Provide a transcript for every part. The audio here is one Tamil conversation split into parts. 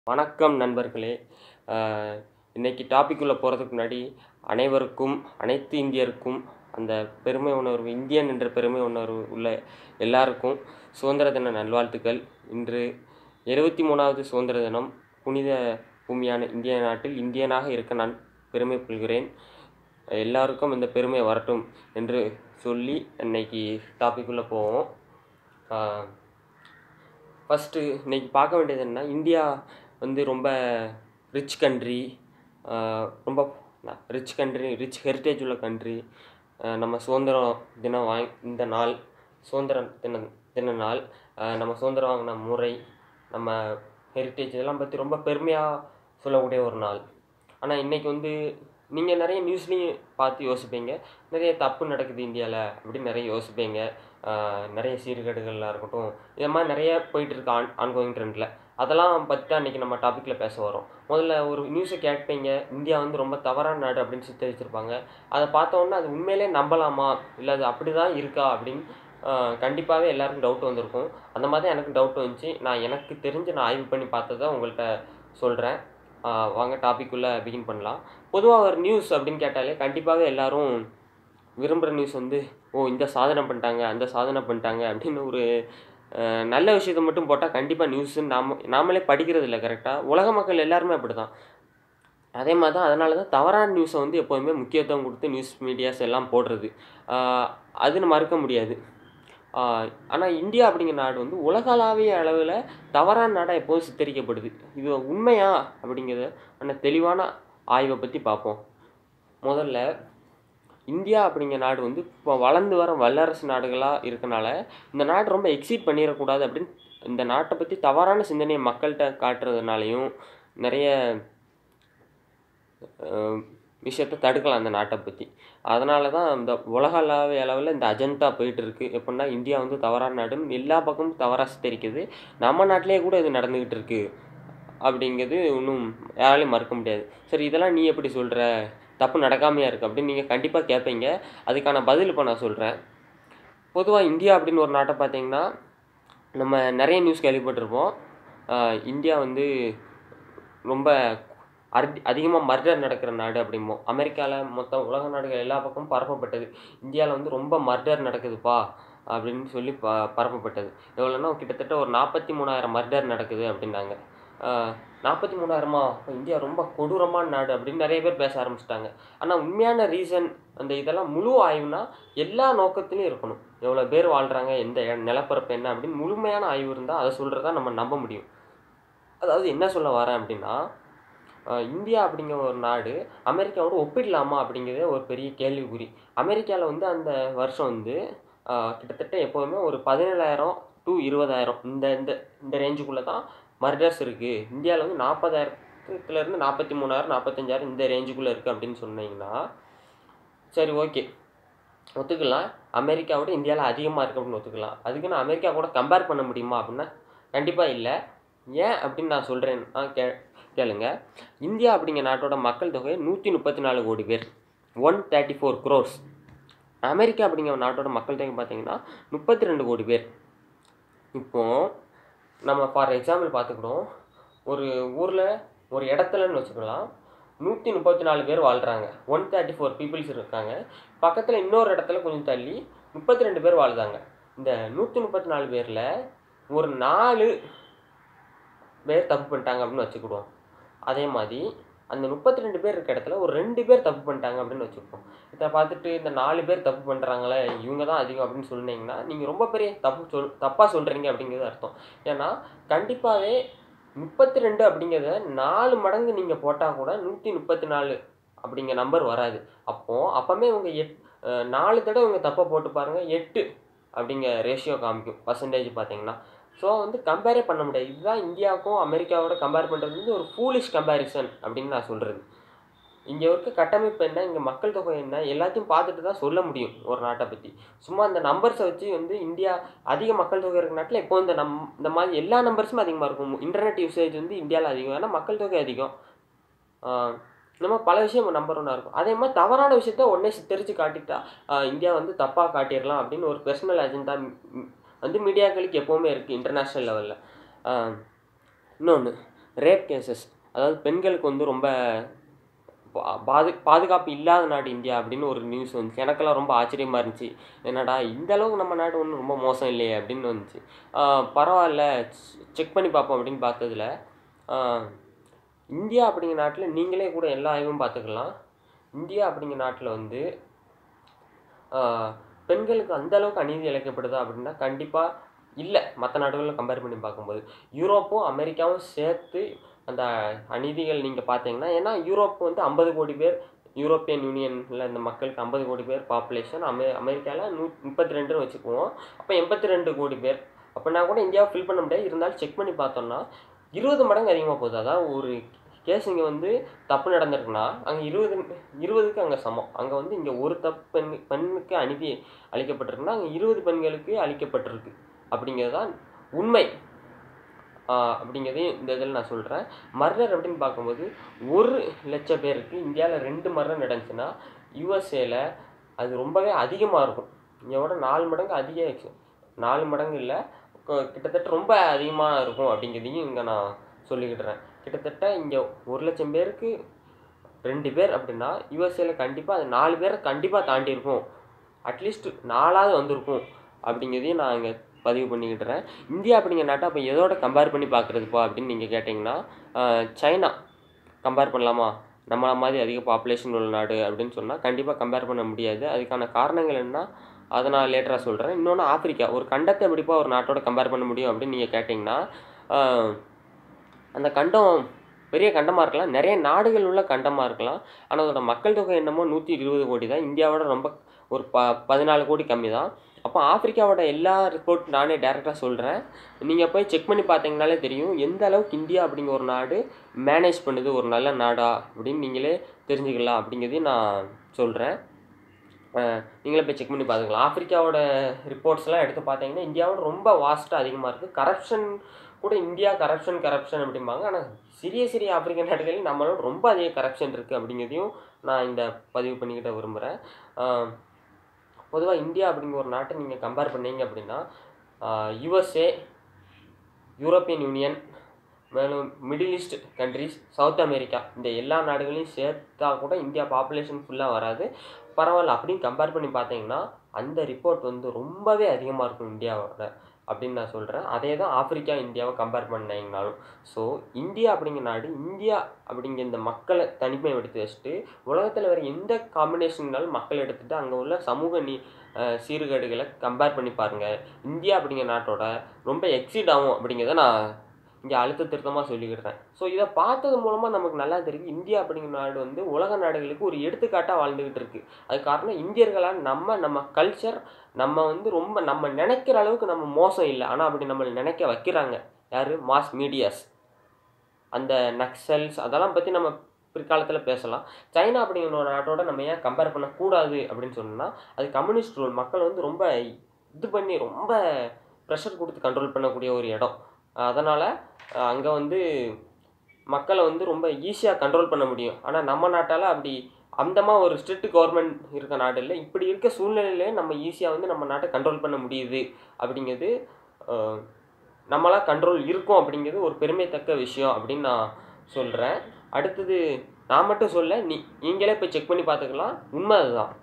வணக்கம் நண்பர்களே இன்னைக்கு டாபிக்குள்ளே போகிறதுக்கு முன்னாடி அனைவருக்கும் அனைத்து இந்தியருக்கும் அந்த பெருமை உணர்வு இந்தியன் என்ற பெருமை உணர்வு உள்ள எல்லாருக்கும் சுதந்திர தின நல்வாழ்த்துக்கள் இன்று எழுபத்தி மூணாவது சுதந்திர தினம் புனித பூமியான இந்திய நாட்டில் இந்தியனாக இருக்க நான் பெருமை கொள்கிறேன் எல்லாருக்கும் இந்த பெருமை வரட்டும் என்று சொல்லி இன்னைக்கு டாபிக்குள்ளே போவோம் ஃபஸ்ட்டு இன்னைக்கு பார்க்க வேண்டியது என்ன இந்தியா வந்து ரொம்ப ரிச் கண்ட்ரி ரொம்ப ரிச் கண்ட்ரி ரிச் ஹெரிட்டேஜ் உள்ள கண்ட்ரி நம்ம சுதந்திரம் தினம் வாங் இந்த நாள் சுதந்திர தின தின நாள் நம்ம சுதந்திரம் வாங்கின முறை நம்ம ஹெரிட்டேஜ் இதெல்லாம் பற்றி ரொம்ப பெருமையாக சொல்லக்கூடிய ஒரு நாள் ஆனால் இன்றைக்கி வந்து நீங்கள் நிறைய நியூஸ்லேயும் பார்த்து யோசிப்பீங்க நிறைய தப்பு நடக்குது இந்தியாவில் அப்படின்னு நிறைய யோசிப்பீங்க நிறைய சீர்கேடுகளாக இருக்கட்டும் இது மாதிரி நிறைய போயிட்டுருக்கு ஆன் ஆன்கோயிங் ட்ரெண்டில் அதெல்லாம் பற்றி தான் இன்றைக்கி நம்ம டாப்பிக்கில் பேச வரோம் முதல்ல ஒரு நியூஸை கேட்பீங்க இந்தியா வந்து ரொம்ப தவறான நாடு அப்படின்னு சித்தரிச்சிருப்பாங்க அதை பார்த்தோன்னா அது உண்மையிலே நம்பலாமா இல்லை அது அப்படி தான் இருக்கா அப்படின்னு கண்டிப்பாகவே எல்லாருக்கும் டவுட் வந்திருக்கும் அந்த மாதிரி தான் எனக்கு டவுட் வந்துச்சு நான் எனக்கு தெரிஞ்சு நான் ஆய்வு பண்ணி பார்த்ததை உங்கள்கிட்ட சொல்கிறேன் வாங்க டாபிக்குள்ளே பிகின் பண்ணலாம் பொதுவாக ஒரு நியூஸ் அப்படின்னு கேட்டாலே கண்டிப்பாகவே எல்லோரும் விரும்புகிற நியூஸ் வந்து ஓ இந்த சாதனை பண்ணிட்டாங்க அந்த சாதனை பண்ணிட்டாங்க அப்படின்னு ஒரு நல்ல விஷயத்தை மட்டும் போட்டால் கண்டிப்பாக நியூஸுன்னு நாம் நாமளே படிக்கிறது இல்லை கரெக்டாக உலக மக்கள் எல்லாருமே அப்படி தான் அதே மாதிரி தான் அதனால தான் தவறான நியூஸை வந்து எப்போதுமே முக்கியத்துவம் கொடுத்து நியூஸ் மீடியாஸ் எல்லாம் போடுறது அதுன்னு மறுக்க முடியாது ஆனால் இந்தியா அப்படிங்கிற நாடு வந்து உலகளாவிய அளவில் தவறான நாடாக எப்போதும் சித்தரிக்கப்படுது இது உண்மையா அப்படிங்கிறத அந்த தெளிவான ஆய்வை பற்றி பார்ப்போம் முதல்ல இந்தியா அப்படிங்கிற நாடு வந்து இப்போ வளர்ந்து வர வல்லரசு நாடுகளாக இருக்கனால இந்த நாடு ரொம்ப எக்ஸீட் பண்ணிடக்கூடாது அப்படின்னு இந்த நாட்டை பற்றி தவறான சிந்தனையை மக்கள்கிட்ட காட்டுறதுனாலையும் நிறைய விஷயத்த தடுக்கலாம் அந்த நாட்டை பற்றி அதனால தான் இந்த உலகளாவிய அளவில் இந்த அஜெண்டா போயிட்டு இருக்கு எப்படின்னா இந்தியா வந்து தவறான நாடுன்னு எல்லா பக்கமும் தவறாக சித்தரிக்குது நம்ம நாட்டிலே கூட இது நடந்துக்கிட்டு இருக்கு அப்படிங்கிறது இன்னும் யாராலையும் மறுக்க முடியாது சரி இதெல்லாம் நீ எப்படி சொல்கிற தப்பு நடக்காமையா இருக்குது அப்படின்னு நீங்கள் கண்டிப்பாக கேட்பீங்க அதுக்கான பதில் இப்போ நான் சொல்கிறேன் பொதுவாக இந்தியா அப்படின்னு ஒரு நாட்டை பார்த்தீங்கன்னா நம்ம நிறைய நியூஸ் கேள்விப்பட்டிருப்போம் இந்தியா வந்து ரொம்ப அதி அதிகமாக மர்டர் நடக்கிற நாடு அப்படிம்போம் அமெரிக்காவில் மொத்தம் உலக நாடுகள் எல்லா பக்கமும் பரப்பப்பட்டது இந்தியாவில் வந்து ரொம்ப மர்டர் நடக்குதுப்பா அப்படின்னு சொல்லி ப பரப்பப்பட்டது எவ்வளோன்னா கிட்டத்தட்ட ஒரு நாற்பத்தி மூணாயிரம் மர்டர் நடக்குது அப்படின்னாங்க நாற்பத்தி மூணாயிரமா இந்தியா ரொம்ப கொடூரமான நாடு அப்படின்னு நிறைய பேர் பேச ஆரம்பிச்சிட்டாங்க ஆனால் உண்மையான ரீசன் அந்த இதெல்லாம் முழு ஆய்வுனா எல்லா நோக்கத்துலையும் இருக்கணும் எவ்வளோ பேர் வாழ்கிறாங்க எந்த நிலப்பரப்பு என்ன அப்படின்னு முழுமையான ஆய்வு இருந்தால் அதை சொல்கிறதா நம்ம நம்ப முடியும் அதாவது என்ன சொல்ல வரேன் அப்படின்னா இந்தியா அப்படிங்கிற ஒரு நாடு அமெரிக்காவோட ஒப்பிடலாமா அப்படிங்கிறதே ஒரு பெரிய கேள்விக்குறி அமெரிக்காவில் வந்து அந்த வருஷம் வந்து கிட்டத்தட்ட எப்போதுமே ஒரு பதினேழாயிரம் டு இருபதாயிரம் இந்த இந்த இந்த ரேஞ்சுக்குள்ளே தான் மர்டர்ஸ் இருக்குது இந்தியாவில் வந்து நாற்பதாயிரத்துலேருந்து நாற்பத்தி மூணாயிரம் நாற்பத்தஞ்சாயிரம் இந்த ரேஞ்சுக்குள்ளே இருக்குது அப்படின்னு சொன்னீங்கன்னா சரி ஓகே ஒத்துக்கலாம் அமெரிக்காவோட இந்தியாவில் அதிகமாக இருக்குது அப்படின்னு ஒத்துக்கலாம் அதுக்கு நான் அமெரிக்கா கூட கம்பேர் பண்ண முடியுமா அப்படின்னா கண்டிப்பாக இல்லை ஏன் அப்படின்னு நான் சொல்கிறேன் கே கேளுங்க இந்தியா அப்படிங்கிற நாட்டோட மக்கள் தொகை நூற்றி முப்பத்தி நாலு கோடி பேர் one thirty four crores America அப்படிங்கிற நாட்டோட மக்கள் தொகை பார்த்தீங்கன்னா முப்பத்தி ரெண்டு கோடி பேர் இப்போது நம்ம ஃபார் எக்ஸாம்பிள் பார்த்துக்கிட்டோம் ஒரு ஊரில் ஒரு இடத்துலன்னு வச்சுக்கலாம் நூற்றி முப்பத்தி நாலு பேர் வாழ்கிறாங்க ஒன் தேர்ட்டி ஃபோர் பீப்புள்ஸ் இருக்காங்க பக்கத்தில் இன்னொரு இடத்துல கொஞ்சம் தள்ளி முப்பத்தி ரெண்டு பேர் வாழ்ந்தாங்க இந்த நூற்றி முப்பத்தி நாலு பேரில் ஒரு நாலு பேர் தப்பு பண்ணிட்டாங்க அப்படின்னு வச்சுக்கிடுவோம் அதே மாதிரி அந்த முப்பத்தி ரெண்டு பேர் இருக்க இடத்துல ஒரு ரெண்டு பேர் தப்பு பண்ணிட்டாங்க அப்படின்னு வச்சுப்போம் இதை பார்த்துட்டு இந்த நாலு பேர் தப்பு பண்ணுறாங்களே இவங்க தான் அதிகம் அப்படின்னு சொன்னீங்கன்னா நீங்கள் ரொம்ப பெரிய தப்பு சொல் தப்பாக சொல்கிறீங்க அப்படிங்கிறது அர்த்தம் ஏன்னா கண்டிப்பாகவே முப்பத்தி ரெண்டு அப்படிங்கிறத நாலு மடங்கு நீங்கள் போட்டால் கூட நூற்றி முப்பத்தி நாலு அப்படிங்கிற நம்பர் வராது அப்போது அப்போமே இவங்க எட் நாலு தடவை இவங்க தப்பாக போட்டு பாருங்கள் எட்டு அப்படிங்கிற ரேஷியோ காமிக்கும் பர்சன்டேஜ் பார்த்தீங்கன்னா ஸோ வந்து கம்பேரே பண்ண முடியாது இதுதான் இந்தியாவுக்கும் அமெரிக்காவோட கம்பேர் பண்ணுறது வந்து ஒரு ஃபூலிஷ் கம்பேரிசன் அப்படின்னு நான் சொல்கிறது இங்கே இருக்க கட்டமைப்பு என்ன இங்கே மக்கள் தொகை என்ன எல்லாத்தையும் பார்த்துட்டு தான் சொல்ல முடியும் ஒரு நாட்டை பற்றி சும்மா அந்த நம்பர்ஸை வச்சு வந்து இந்தியா அதிக மக்கள் தொகை இருக்கிற நாட்டில் இப்போ இந்த நம் இந்த மாதிரி எல்லா நம்பர்ஸுமே அதிகமாக இருக்கும் இன்டர்நெட் யூசேஜ் வந்து இந்தியாவில் அதிகம் ஏன்னா மக்கள் தொகை அதிகம் நம்ம பல விஷயம் நம்பர் ஒன்றா இருக்கும் அதே மாதிரி தவறான விஷயத்த உடனே சித்தரித்து காட்டிட்டா இந்தியா வந்து தப்பாக காட்டிடலாம் அப்படின்னு ஒரு பர்சனல் அஜெண்டா வந்து மீடியாக்களுக்கு எப்போவுமே இருக்குது இன்டர்நேஷ்னல் லெவலில் இன்னொன்று ரேப் கேசஸ் அதாவது பெண்களுக்கு வந்து ரொம்ப பா- பாது பாதுகாப்பு இல்லாத நாடு இந்தியா அப்படின்னு ஒரு நியூஸ் வந்துச்சு எனக்கெல்லாம் ரொம்ப ஆச்சரியமாக இருந்துச்சு என்னடா இந்த அளவுக்கு நம்ம நாடு ஒன்றும் ரொம்ப மோசம் இல்லையே அப்படின்னு வந்துச்சு ஆஹ் பரவாயில்ல செக் பண்ணி பார்ப்போம் அப்படின்னு பார்த்ததுல ஆஹ் இந்தியா அப்படிங்கிற நாட்டில் நீங்களே கூட எல்லா ஆய்வும் பார்த்துக்கலாம் இந்தியா அப்படிங்கிற நாட்டில் வந்து ஆஹ் பெண்களுக்கு அந்த அளவுக்கு அநீதி இழைக்கப்படுதா அப்படின்னா கண்டிப்பாக இல்லை மற்ற நாடுகளில் கம்பேர் பண்ணி பார்க்கும்போது யூரோப்பும் அமெரிக்காவும் சேர்த்து அந்த அநீதிகள் நீங்கள் பார்த்தீங்கன்னா ஏன்னா யூரோப் வந்து ஐம்பது கோடி பேர் யூரோப்பியன் யூனியனில் இந்த மக்களுக்கு ஐம்பது கோடி பேர் பாப்புலேஷன் அமெ அமெரிக்காவில் நூ முப்பத்தி ரெண்டுன்னு வச்சுக்குவோம் அப்போ எண்பத்தி ரெண்டு கோடி பேர் அப்படின்னா கூட இந்தியாவை ஃபில் பண்ண முடியாது இருந்தாலும் செக் பண்ணி பார்த்தோம்னா இருபது மடங்கு அதிகமாக போகுது அதாவது ஒரு கேஸ் இங்கே வந்து தப்பு நடந்திருக்குன்னா அங்கே இருபது இருபதுக்கு அங்கே சமம் அங்கே வந்து இங்கே ஒரு தப்பு பெண் பெண்ணுக்கு அநீதி அளிக்கப்பட்டிருக்குன்னா அங்கே இருபது பெண்களுக்கு அளிக்கப்பட்டிருக்கு அப்படிங்கிறது தான் உண்மை ஆஹ் அப்படிங்கிறதையும் இந்த இதில் நான் சொல்கிறேன் மர்டர் அப்படின்னு பார்க்கும்போது ஒரு லட்சம் பேருக்கு இந்தியாவில் ரெண்டு மர்டர் நடந்துச்சுன்னா யூஎஸ்ஏல அது ரொம்பவே அதிகமாக இருக்கும் இதோட நாலு மடங்கு அதிக நாலு மடங்கு இல்லை கிட்டத்தட்ட ரொம்ப அதிகமாக இருக்கும் அப்படிங்கிறதையும் இங்கே நான் சொல்லிக்கிட்டுறேன் கிட்டத்தட்ட இங்கே ஒரு லட்சம் பேருக்கு ரெண்டு பேர் அப்படின்னா யூஎஸ்ஏல கண்டிப்பாக அது நாலு பேரை கண்டிப்பாக தாண்டி இருக்கும் அட்லீஸ்ட் நாலாவது வந்திருக்கும் அப்படிங்கிறதையும் நான் இங்கே பதிவு பண்ணிக்கிட்டுறேன் இந்தியா அப்படிங்கிற நாட்டை அப்போ எதோட கம்பேர் பண்ணி பார்க்குறதுப்பா அப்படின்னு நீங்கள் கேட்டிங்கன்னா ஆஹ் சைனா கம்பேர் பண்ணலாமா நம்மள மாதிரி அதிக பாப்புலேஷன் உள்ள நாடு அப்படின்னு சொன்னால் கண்டிப்பாக கம்பேர் பண்ண முடியாது அதுக்கான காரணங்கள் என்ன அதை நான் லேட்டராக சொல்கிறேன் இன்னொன்று ஆப்பிரிக்கா ஒரு கண்டத்தை எப்படிப்பா ஒரு நாட்டோட கம்பேர் பண்ண முடியும் அப்படின்னு நீங்கள் கேட்டிங்கன்னா ஆஹ் அந்த கண்டம் பெரிய கண்டமாக இருக்கலாம் நிறைய நாடுகள் உள்ள கண்டமாக இருக்கலாம் ஆனால் அதோட மக்கள் தொகை என்னமோ நூற்றி இருபது கோடி தான் இந்தியாவோட ரொம்ப ஒரு ப பதினாலு கோடி கம்மி தான் அப்போ ஆப்பிரிக்காவோட எல்லா ரிப்போர்ட் நானே டேரெக்டாக சொல்கிறேன் நீங்கள் போய் செக் பண்ணி பார்த்தீங்கனாலே தெரியும் எந்த அளவுக்கு இந்தியா அப்படிங்கிற ஒரு நாடு மேனேஜ் பண்ணுது ஒரு நல்ல நாடா அப்படின்னு நீங்களே தெரிஞ்சுக்கலாம் அப்படிங்கிறதையும் நான் சொல்கிறேன் நீங்களே போய் செக் பண்ணி பார்த்துக்கலாம் ஆப்பிரிக்காவோட ரிப்போர்ட்ஸ்லாம் எடுத்து பார்த்தீங்கன்னா இந்தியாவோட ரொம்ப வாஸ்ட்டாக அதிகமாக இருக்குது கரப்ஷன் கூட இந்தியா கரப்ஷன் கரப்ஷன் அப்படிம்பாங்க ஆனால் சிறிய சிறிய ஆப்பிரிக்க நாடுகளில் நம்மளோட ரொம்ப அதிக கரப்ஷன் இருக்குது அப்படிங்கிறதையும் நான் இந்த பதிவு பண்ணிக்கிட்ட விரும்புகிறேன் பொதுவாக இந்தியா அப்படிங்கிற ஒரு நாட்டை நீங்கள் கம்பேர் பண்ணீங்க அப்படின்னா யுஎஸ்ஏ யூரோப்பியன் யூனியன் மேலும் middle east countries south America இந்த எல்லா நாடுகளையும் சேர்த்தா கூட இந்தியா பாப்புலேஷன் ஃபுல்லாக வராது பரவாயில்ல அப்படின்னு கம்பேர் பண்ணி பார்த்தீங்கன்னா அந்த ரிப்போர்ட் வந்து ரொம்பவே அதிகமாக இருக்கும் இந்தியாவோட அப்படின்னு நான் சொல்கிறேன் அதே தான் ஆப்பிரிக்கா இந்தியாவை கம்பேர் பண்ணீங்கனாலும் ஸோ இந்தியா அப்படிங்கிற நாடு இந்தியா அப்படிங்கிற இந்த மக்களை தனிமைப்படுத்தி வச்சுட்டு உலகத்தில் வேறு எந்த காம்பினேஷன்னாலும் மக்கள் எடுத்துகிட்டு அங்கே உள்ள சமூக நீ அஹ் சீர்கேடுகளை கம்பேர் பண்ணி பாருங்கள் இந்தியா அப்படிங்கிற நாட்டோட ரொம்ப எக்ஸிட் ஆகும் அப்படிங்கிறத நான் இங்கே அழுத்த திருத்தமாக சொல்லிக்கிடுறேன் ஸோ இதை பார்த்தது மூலமாக நமக்கு நல்லா தெரியுது இந்தியா அப்படிங்கிற நாடு வந்து உலக நாடுகளுக்கு ஒரு எடுத்துக்காட்டாக வாழ்ந்துக்கிட்டு இருக்கு அது காரணம் இந்தியர்களால் நம்ம நம்ம கல்ச்சர் நம்ம வந்து ரொம்ப நம்ம நினைக்கிற அளவுக்கு நம்ம மோசம் இல்லை ஆனால் அப்படி நம்மளை நினைக்க வைக்கிறாங்க யார் மாஸ் மீடியாஸ் அந்த நக்சல்ஸ் அதெல்லாம் பற்றி நம்ம பிற்காலத்தில் பேசலாம் சைனா அப்படிங்கிற ஒரு நாட்டோட நம்ம ஏன் கம்பேர் பண்ணக்கூடாது அப்படின்னு சொன்னால் அது கம்யூனிஸ்ட் ரூல் மக்கள் வந்து ரொம்ப இது பண்ணி ரொம்ப ப்ரெஷர் கொடுத்து கண்ட்ரோல் பண்ணக்கூடிய ஒரு இடம் அதனால் அங்கே வந்து மக்களை வந்து ரொம்ப ஈஸியாக கண்ட்ரோல் பண்ண முடியும் ஆனால் நம்ம நாட்டால் அப்படி அந்தமாக ஒரு ஸ்ட்ரிக்ட் கவர்மெண்ட் இருக்க நாடு இல்லை இப்படி இருக்க சூழ்நிலையிலே நம்ம ஈஸியாக வந்து நம்ம நாட்டை கண்ட்ரோல் பண்ண முடியுது அப்படிங்கிறது அஹ், நம்மளால் கண்ட்ரோல் இருக்கும் அப்படிங்கிறது ஒரு பெருமைத்தக்க விஷயம் அப்படின்னு நான் சொல்கிறேன் அடுத்தது நான் மட்டும் சொல்ல நீ நீங்களே போய் செக் பண்ணி பார்த்துக்கலாம் உண்மை அதுதான்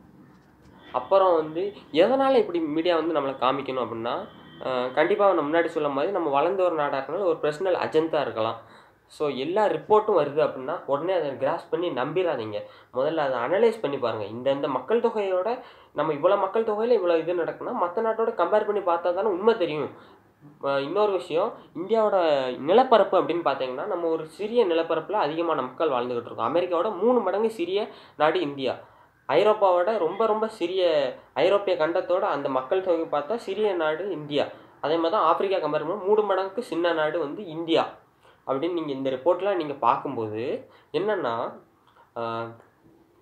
அப்புறம் வந்து எதனால் இப்படி மீடியா வந்து நம்மளை காமிக்கணும் அப்படின்னா கண்டிப்பாக நம்ம முன்னாடி சொல்ல மாதிரி நம்ம வளர்ந்த ஒரு நாடாக இருக்கனால ஒரு பர்சனல் அஜெண்டா இருக்கலாம் ஸோ எல்லா ரிப்போர்ட்டும் வருது அப்படின்னா உடனே அதை கிராஸ் பண்ணி நம்பிடாதீங்க முதல்ல அதை அனலைஸ் பண்ணி பாருங்கள் இந்த இந்த மக்கள் தொகையோட நம்ம இவ்வளோ மக்கள் தொகையில் இவ்வளோ இது நடக்குன்னா மற்ற நாட்டோட கம்பேர் பண்ணி பார்த்தா தானே உண்மை தெரியும் அஹ் இன்னொரு விஷயம் இந்தியாவோட நிலப்பரப்பு அப்படின்னு பார்த்தீங்கன்னா நம்ம ஒரு சிறிய நிலப்பரப்பில் அதிகமான மக்கள் வாழ்ந்துக்கிட்டு இருக்கோம் அமெரிக்காவோட மூணு மடங்கு சிறிய நாடு இந்தியா ஐரோப்பாவோட ரொம்ப ரொம்ப சிறிய ஐரோப்பிய கண்டத்தோட அந்த மக்கள் தொகை பார்த்தா சிறிய நாடு இந்தியா அதே மாதிரி தான் ஆப்பிரிக்கா கம்பேர் பண்ணும்போது மூணு மடங்கு சின்ன நாடு வந்து இந்தியா அப்படின்னு நீங்கள் இந்த ரிப்போர்ட்லாம் நீங்கள் பார்க்கும்போது என்னென்னா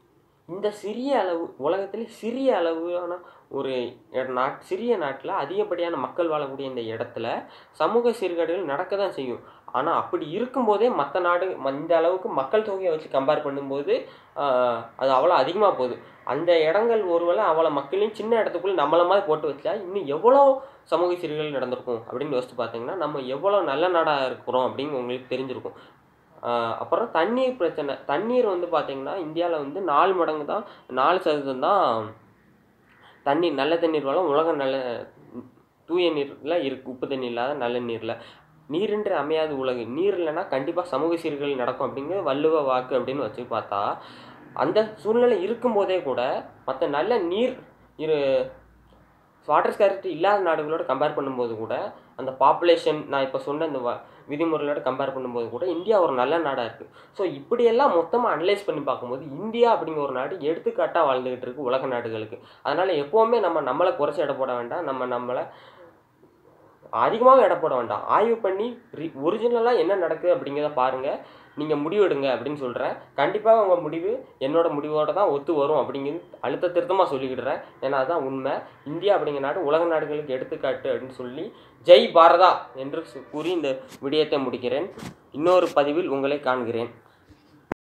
இந்த சிறிய அளவு உலகத்திலே சிறிய அளவான ஒரு இட- நாட் சிறிய நாட்டில் அதிகப்படியான மக்கள் வாழக்கூடிய இந்த இடத்துல சமூக சீர்கேடுகள் நடக்க தான் செய்யும் ஆனால் அப்படி இருக்கும்போதே மற்ற நாடு ம- இந்த அளவுக்கு மக்கள் தொகையை வச்சு கம்பேர் பண்ணும்போது ஆஹ், அது அவ்வளோ அதிகமாக போகுது அந்த இடங்கள் ஒருவேளை அவ்வளோ மக்களையும் சின்ன இடத்துக்குள்ள நம்மள மாதிரி போட்டு வச்சா இன்னும் எவ்வளோ சமூக சீர்கேடுகள் நடந்திருக்கும் அப்படின்னு யோசிச்சு பார்த்தீங்கன்னா நம்ம எவ்வளோ நல்ல நாடாக இருக்கிறோம் அப்படின்னு உங்களுக்கு தெரிஞ்சிருக்கும் ஆஹ் அப்புறம் தண்ணீர் பிரச்சனை தண்ணீர் வந்து பார்த்தீங்கன்னா இந்தியாவில் வந்து நாலு மடங்கு தான் நாலு சதவீதம் தான் தண்ணீர் நல்ல தண்ணீர் வளம் உலக நல்ல தூய நீரில் இருக்கு உப்பு தண்ணி இல்லாத நல்ல நீரில் நீரின்றி அமையாது உலகு நீர் இல்லைன்னா கண்டிப்பாக சமூக சீர்கேடு நடக்கும் அப்படிங்கிறது வள்ளுவ வாக்கு அப்படின்னு வச்சு பார்த்தா அந்த சூழ்நிலை இருக்கும்போதே கூட மற்ற நல்ல நீர் இரு வாட்டர் ஸ்கேரிட்டி இல்லாத நாடுகளோட கம்பேர் பண்ணும்போது கூட அந்த பாப்புலேஷன் நான் இப்போ சொன்ன இந்த வ- விதிமுறைகளோட கம்பேர் பண்ணும்போது கூட இந்தியா ஒரு நல்ல நாடாக இருக்குது ஸோ இப்படியெல்லாம் மொத்தமாக அனலைஸ் பண்ணி பார்க்கும்போது இந்தியா அப்படிங்கிற ஒரு நாடு எடுத்துக்காட்டாக வாழ்ந்துகிட்டு இருக்கு உலக நாடுகளுக்கு அதனால் எப்போவுமே நம்ம நம்மளை குறைச்சி எடை போட வேண்டாம் நம்ம நம்மளை அதிகமாக எடை போட வேண்டாம் ஆய்வு பண்ணி ஒரிஜினலாக என்ன நடக்குது அப்படிங்கிறத பாருங்கள் நீங்கள் முடிவெடுங்க அப்படின்னு சொல்கிறேன் கண்டிப்பாக உங்கள் முடிவு என்னோட முடிவோட தான் ஒத்து வரும் அப்படிங்கிறது அழுத்த திருத்தமாக சொல்லிக்கிடுறேன் ஏன்னா அதுதான் உண்மை இந்தியா அப்படிங்கிற நாடு உலக நாடுகளுக்கு எடுத்துக்காட்டு அப்படின்னு சொல்லி ஜெய் பாரதா என்று சு- கூறி இந்த விடயத்தை முடிக்கிறேன் இன்னொரு பதிவில் உங்களை காண்கிறேன்